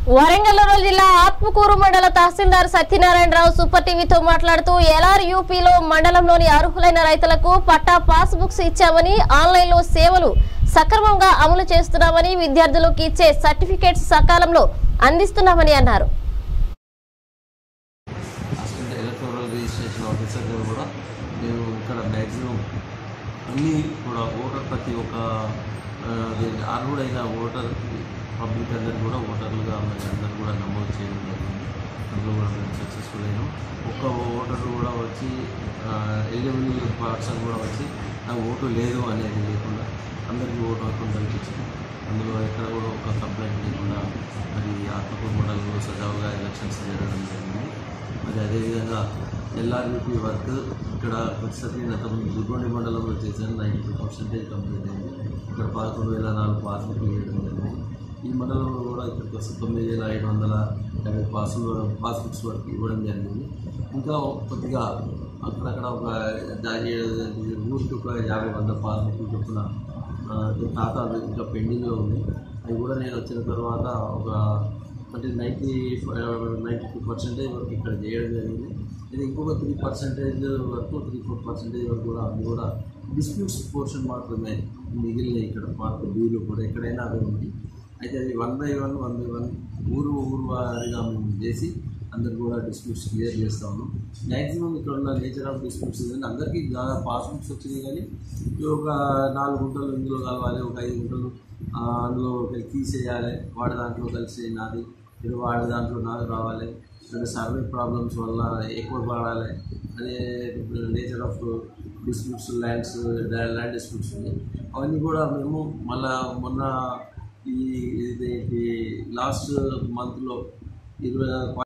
Warangal rural జిల్లా ఆత్మకూరు మండల తహసీల్దార్ Satyanarayana Rao super టీవీతో మాట్లాడుతూ ఎల్ఆర్ యూపీలో మండలంలోని అర్హులైన రైతులకు పట్టా పాస్ బుక్స్ ఇచ్చామని ఆన్లైన్లో సేవలు సక్రమంగా అమలు చేస్తున్నామని విద్యార్థులకు ఇచ్చే సర్టిఫికేట్స్ సకాలంలో అందిస్తున్నామని అన్నారు అసిస్టెంట్ ఎలక్టోరల్ రిజిస్ట్రేషన్ ఆఫీసర్ గారు కూడా మేము ఇక్కడ మ్యాక్సిమం అన్నీ కూడా ఓటర్ ప్రతి ఒక్క ఆ, అదేంటి అర్హుడైన ఓటర్ పబ్లిక్ అందరు కూడా ఓటర్లుగా మరి అందరు కూడా నమోదు చేయడం జరిగింది అందులో కూడా మేము సక్సెస్ఫుల్ అయినాం ఒక్క ఓటర్ కూడా వచ్చి ఎలిజిబుల్ పర్సన్ కూడా వచ్చి నాకు ఓటు లేదు అనేది లేకుండా అందరికీ ఓటు హక్కు కల్పించింది అందులో ఎక్కడ కూడా ఒక కంప్లైంట్ లేకుండా మరి ఆత్మకూరు మండలంలో సజావుగా ఎలక్షన్స్ జరగడం జరిగింది మరి అదేవిధంగా ఎల్ఆర్యూపీ వర్క్ ఇక్కడ వచ్చేసరికి గత దుర్గొండి మండలంలో చేశాను నైంటీ టూ పర్సెంటేజ్ కంప్లీట్ అయింది ఇక్కడ పదకొండు వేల నాలుగు పాస్బుక్లు వేయడం జరిగింది ఈ మండలంలో కూడా ఇక్కడికి వస్తే తొమ్మిది వేల ఐదు వందల యాభై పాసులు పాస్బుక్స్ వరకు ఇవ్వడం జరిగింది ఇంకా కొద్దిగా అక్కడక్కడ ఒక దాని ఊరికి ఒక యాభై వంద పాస్బుక్లు చొప్పున ఆ, ఖాతా ఇంకా పెండింగ్లో ఉంది అవి కూడా నేను వచ్చిన తర్వాత ఒక అంటే నైంటీ నైంటీ టూ పర్సెంటేజ్ వరకు ఇక్కడ చేయడం జరిగింది ఇది ఇంకొక త్రీ పర్సెంటేజ్ వరకు త్రీ ఫోర్ పర్సెంటేజ్ వరకు కూడా అవి కూడా డిస్ప్యూట్స్ పోర్షన్ మాత్రమే మిగిలిన ఇక్కడ పార్క్ బీలు కూడా ఎక్కడైనా అవి ఉంది అయితే అది one by one one by one ఊరు ఊరు వారిగా మేము చేసి అందరు కూడా డిస్ప్యూట్స్ క్లియర్ చేస్తా ఉన్నాం మ్యాక్సిమం ఇక్కడ ఉన్న నేచర్ ఆఫ్ డిస్ప్యూట్స్ ఏంటంటే అందరికీ పాస్బుక్స్ వచ్చినాయి కానీ ఈ ఒక నాలుగు గుంటలు ఇందులో కలవాలి ఒక ఐదు గుంటలు ఆ, అందులో ఒకరికి తీసేయాలి వాడి దాంట్లో కలిసి నాది ఇది వాడి దాంట్లో నాకు రావాలి అంటే సర్వే ప్రాబ్లమ్స్ వల్ల ఎక్కువ పడాలి అదే nature of disputes lands land disputes ఉన్నాయి అవన్నీ కూడా మేము మళ్ళా మొన్న ఈ ఇది లాస్ట్ మంత్లో ఇరవై